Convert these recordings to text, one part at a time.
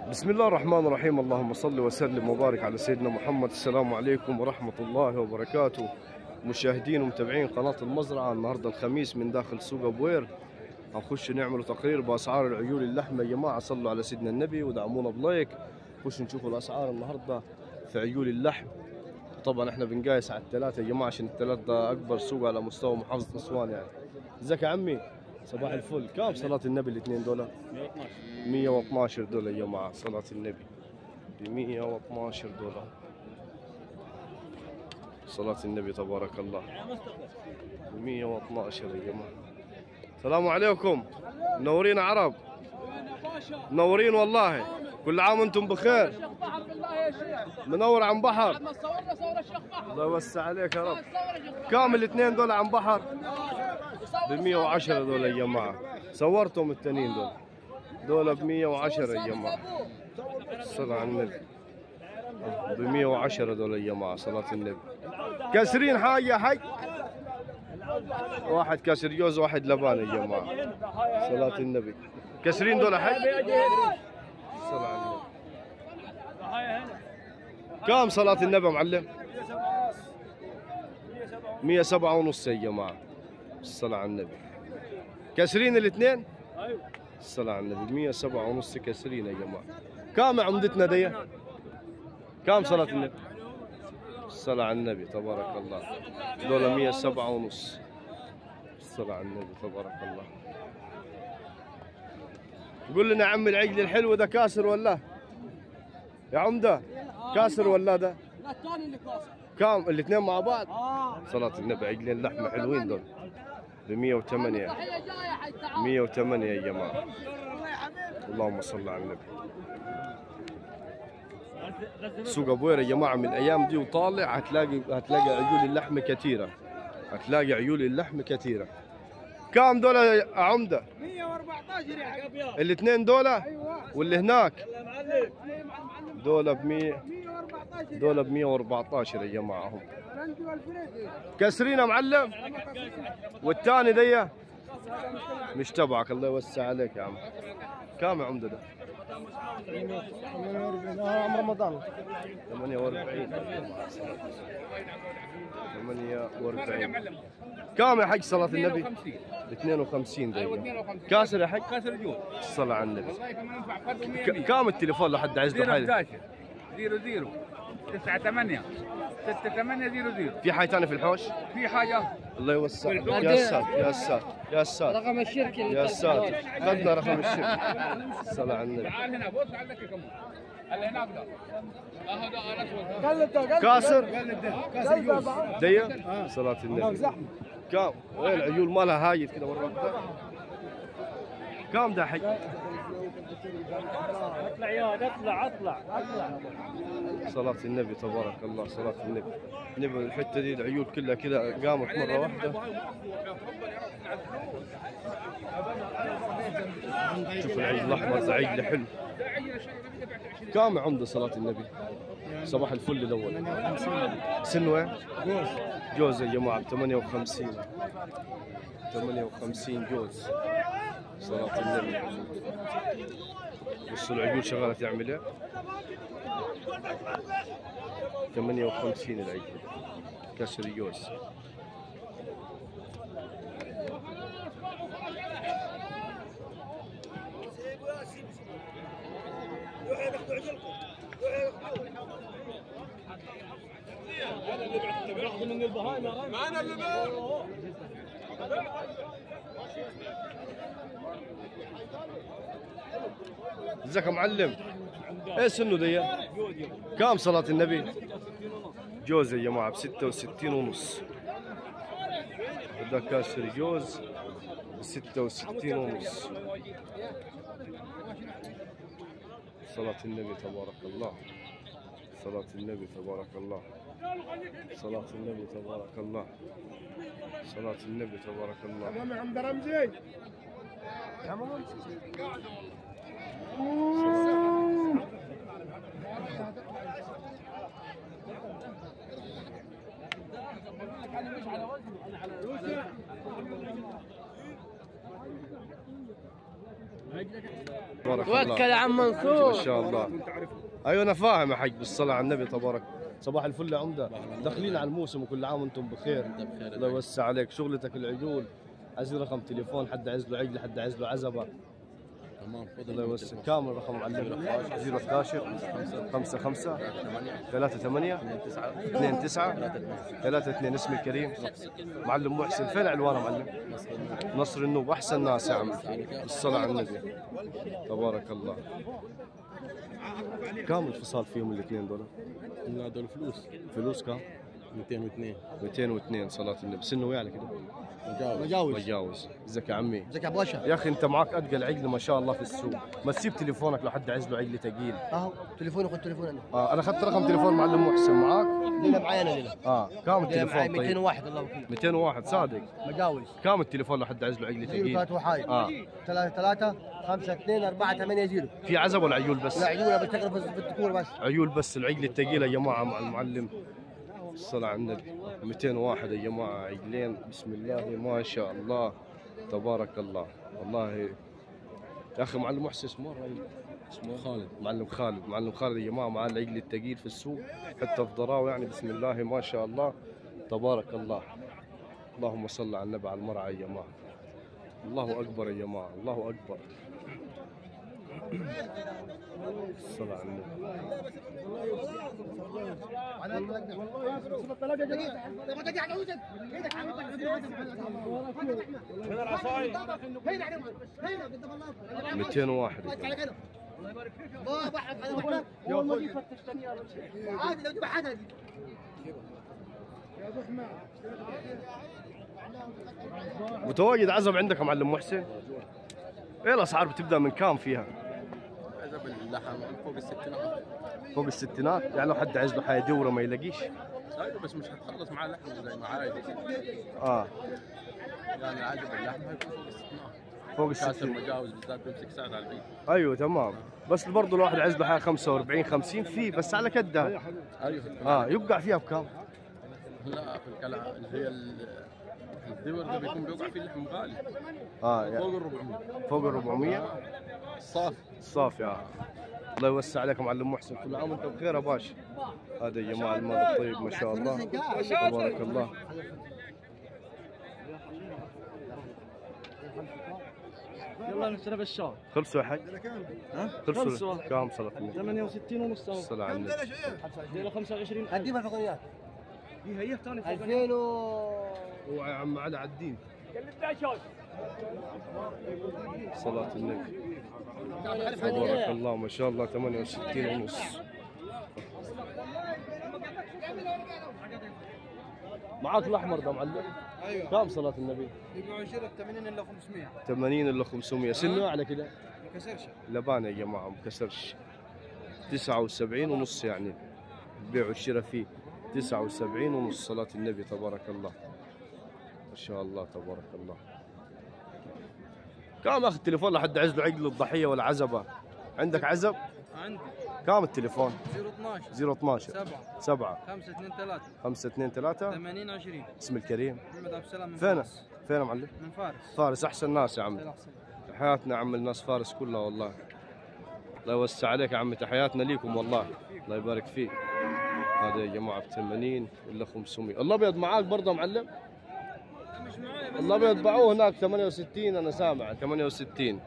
بسم الله الرحمن الرحيم اللهم صل وسلم وبارك على سيدنا محمد السلام عليكم ورحمة الله وبركاته مشاهدين ومتابعين قناة المزرعة النهاردة الخميس من داخل سوق أبوير هنخش نعمل تقرير بأسعار العيول اللحمة يا جماعة صلوا على سيدنا النبي ودعمونا بلايك خش نشوفوا الأسعار النهاردة في عيول اللحم طبعا احنا بنقايس على الثلاثة يا جماعة عشان الثلاثة ده أكبر سوق على مستوى محافظة أسوان يعني ازيك يا عمي صباح الفل كم صلاة النبي الاثنين دول 112 دولار يا جماعة صلاة النبي ب 112 دولار صلاة النبي تبارك الله ب 112 يا جماعة السلام عليكم منورين عرب منورين والله كل عام وانتم بخير شيخ بحر بالله يا شيخ منور عن بحر بعد ما صورنا صورة الشيخ بحر الله يوسع عليك يا رب صورة الشيخ بحر كام الاثنين دول عن بحر ب صورة 110 دول يا جماعة صورتهم التانيين دول دول ب 110 يا جماعة صلاة على النبي ب 110 دول يا جماعة صلاة النبي كاسرين حاجة يا حي واحد كاسر جوز واحد لبان يا جماعة صلاة النبي كاسرين دول حي صلاة على النبي كم صلاة النبي يا معلم 107 ونص يا جماعة الصلاة على النبي كاسرين الاثنين ايوه الصلاة على النبي 107 ونص كاسرين يا جماعة كم عمدتنا دي كم صلاة النبي الصلاة على النبي تبارك الله دول 107 ونص الصلاة على النبي تبارك الله قول لنا عم العجل الحلو ده كاسر ولا يا عمدة كاسر ولا ده لا الثاني اللي كاسر كم الاثنين مع بعض اه صلاة النبي عجلين لحمة حلوين دول ب 108 تحية جاية حي تعال 108 يا جماعة اللهم صل على النبي سوق ابوير يا جماعة من الايام دي وطالع هتلاقي هتلاقي عيول اللحم كثيرة هتلاقي عيول اللحم كثيرة كم دول يا عمدة 114 يا حبيبي الاثنين دول ايوه واللي هناك يا معلم معلم دول ب 100 114 دول ب 114 يا جماعة هم فرنسي والفريدي كسرين يا معلم والثاني دي مش تبعك الله يوسع عليك يا عم كم يا عمدة ده؟ عم رمضان 48 48 كم يا حج صلاة النبي؟ ب 52 دقيقة كاسر يا حج؟ كسر جود الصلاة على النبي والله كمان ينفع فرد ك- كم التليفون لحد عايز له حاجة؟ 011 00 98 68 00 في حاجة ثانية في الحوش؟ في حاجة الله يوسع يا ساتر يا ساتر يا ساتر رقم الشركة يا ساتر خذنا رقم الشركة الصلاة على النبي تعال هنا بص عندك كم اللي هناك ده اهو ده الاسود كاسر كاسر جوز دي صلاة النبي كم وين العيول مالها هايد كذا مرة واحدة كم ده حي اطلع يا اطلع اطلع اطلع صلاة النبي تبارك الله صلاة النبي نبي الحتة دي العيول كلها كذا قامت مرة واحدة شوف العيد الأحمر ده عيد حلو كم عمده صلاة النبي صباح الفل الأول سن وين؟ جوز جوز يا جماعة 58 58 جوز صلاة النبي بصوا العيول شغالة تعمل ايه 58 العيد كسر جوز ازيك يا معلم ايه سنه دي كم صلاة النبي جوز يا جماعة ب 66 ونص هذا كاسر جوز ب 66 ونص صلاة النبي تبارك الله صلاة النبي تبارك الله صلاة النبي تبارك الله صلاة النبي تبارك الله يا عم رمزي تبارك الله توكل يا عم ما منصور شاء الله ايوه انا فاهم يا حاج بالصلاه على النبي تبارك صباح الفل يا عمده داخلين على الموسم وكل عام وانتم بخير الله يوسع عليك شغلتك العجول عايزين رقم تليفون حد عايز له عجله حد عايز له عزبه تمام الله يوسع كامل رقم معلم 011 5 5 3 8 2 9 3 2 اسمي الكريم معلم محسن فين عنوانه معلم؟ نصر النوب احسن ناس يا عم بالصلاه على النبي تبارك الله كم الفصال فيهم الاثنين دول؟ لا دول فلوس فلوس كم؟ 202 202 صلاة النبي سنه يعني كده مجاوز مجاوز متجاوز ازيك يا عمي ازيك يا ابو باشا يا اخي انت معك اتقل عجل ما شاء الله في السوق ما تسيب تليفونك لو حد عايز له عجل ثقيل اهو تليفوني خد تليفون انا آه انا اخذت رقم تليفون معلم محسن معك ليله معايا انا ليله اه كم ليله معايا التليفون طيب 201 الله وكيل 201 صادق مجاوز كم التليفون لو حد عايز له عجل ثقيل 03 وحايد اه 3 3 5 2 4 8 0 في عزب ولا عيول بس لا عيونا بشتغل في في الدكور بس عيول بس العجل الثقيله يا جماعه مع المعلم الصلاة على النبي 201 يا جماعة عجلين بسم الله ما شاء الله تبارك الله والله يا أخي معلم محسن اسمه الرجل اسمه خالد معلم خالد معلم خالد يا جماعة مع العجل الثقيل في السوق حتى في ضراوة يعني بسم الله ما شاء الله تبارك الله اللهم صل على النبي على المرعى يا جماعة الله أكبر يا جماعة الله أكبر الصلاة على النبي هنا 201 عادي لو تبع حدا متواجد عزب عندك يا معلم محسن ايه الاسعار بتبدا من كام فيها عزب اللحم فوق الستينات فوق الستينات يعني لو حد عايز له حاجه دوره ما يلاقيش ايوه بس مش هتخلص معاه لحم زي ما عايز اه يعني عزب اللحم هيكون فوق الستينات فوق كاسر الستينات مجاوز بالذات بيمسك ساعد على البيت ايوه تمام بس برضه الواحد عايز له حاجه 45 50 في بس على كده ايوه اه يوقع فيها بكام لا في الكلام اللي هي ال- الدور ده بيكون بيوقع فيه اللحم غالي اه يعني فوق ال 400 فوق ال 400 الصافي صافي اه الله يوسع عليك يا معلم محسن كل عام وانت بخير يا باشا هذا يا جماعه المال الطيب ما شاء الله تبارك الله يلا نشرب الشاي خلصوا يا حاج ها خلصوا خلصوا. كام صلاة النبي 68 ونص اهو الصلاة على النبي ليله 25 قديمها فقريات هي هي ثاني 2000 و اوعى يا عم على عالدين صلاة النبي تبارك الله ما شاء الله 68 ونص معاك الاحمر ده معلم ايوه كم صلاة النبي؟ يبيعوا يشيل 80 الا 500 80 الا 500 سنه على كده ما كسرش لبان يا جماعه مكسرش 79 ونص يعني البيع والشراء فيه 79 ونص صلاة النبي تبارك الله ما شاء الله تبارك الله كم اخذ التليفون لحد عز له عقل الضحيه ولا عزبه عندك عزب عندي كم التليفون 012 012 7 7 5 2 3 5 2 3 80 20 اسم الكريم محمد عبد السلام من فين فارس فين يا معلم من فارس فارس احسن ناس يا عم الله يحسن. حياتنا يا عم الناس فارس كلها والله الله يوسع عليك يا عمي تحياتنا ليكم والله الله يبارك فيك هذا يا جماعه ب 80 الا 500 الابيض معاك برضه يا معلم الابيض باعوه هناك 68 انا سامع 68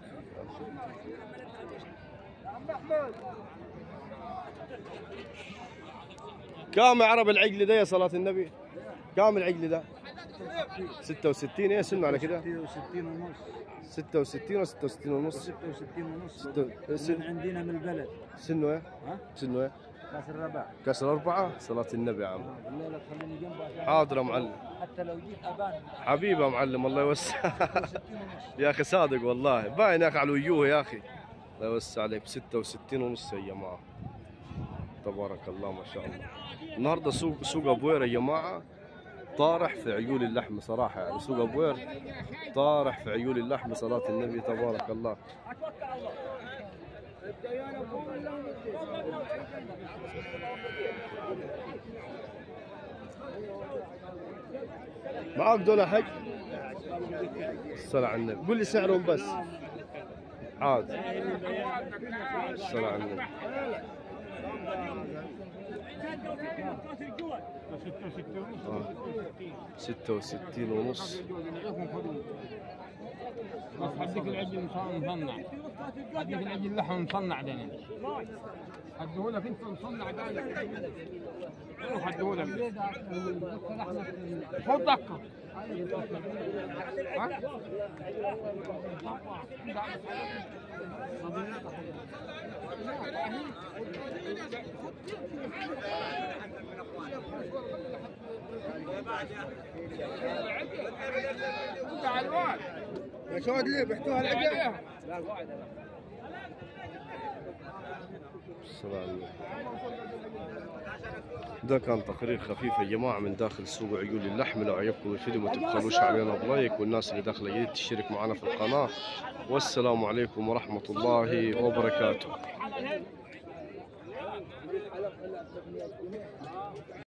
كام يا عرب العقل ده يا صلاة النبي؟ كام العقل ده؟ 66 ايه سنه على كده؟ 66 ونص 66 و 66 ونص 66 ونص ست- من سن عندنا من البلد سنه ايه؟ ها سنه ايه؟ كاس الرباع كسر أربعة صلاة النبي يا عم الليله تخليني جنبه عشان حاضر يا معلم حتى لو جيت ابان حبيبي يا معلم الله يوسع 66 ونص يا اخي صادق والله باين يا اخي على وجوه يا اخي الله يوسع عليك ب 66 ونص يا جماعه تبارك الله ما شاء الله النهارده سوق سوق ابوير يا جماعه طارح في عيول اللحم صراحه يعني سوق ابوير طارح في عيول اللحم صلاه النبي تبارك الله معاك دول يا حج الصلاة على النبي قول لي سعرهم بس عاد الصلاة على النبي آه. ستة وستين ونص بس هديك العجل مصنع هديك العجل لحم مصنع دنيا هديهولك انت مصنع دنيا هديهولك خد دقة ها؟ يا شهد ليه بيحتوها العجل الصلاة على النبي ده كان تقرير خفيف يا جماعة من داخل سوق عيون اللحم لو عجبكم الفيديو ما تبخلوش علينا بلايك والناس اللي داخلة جديد تشترك معنا في القناة والسلام عليكم ورحمة الله وبركاته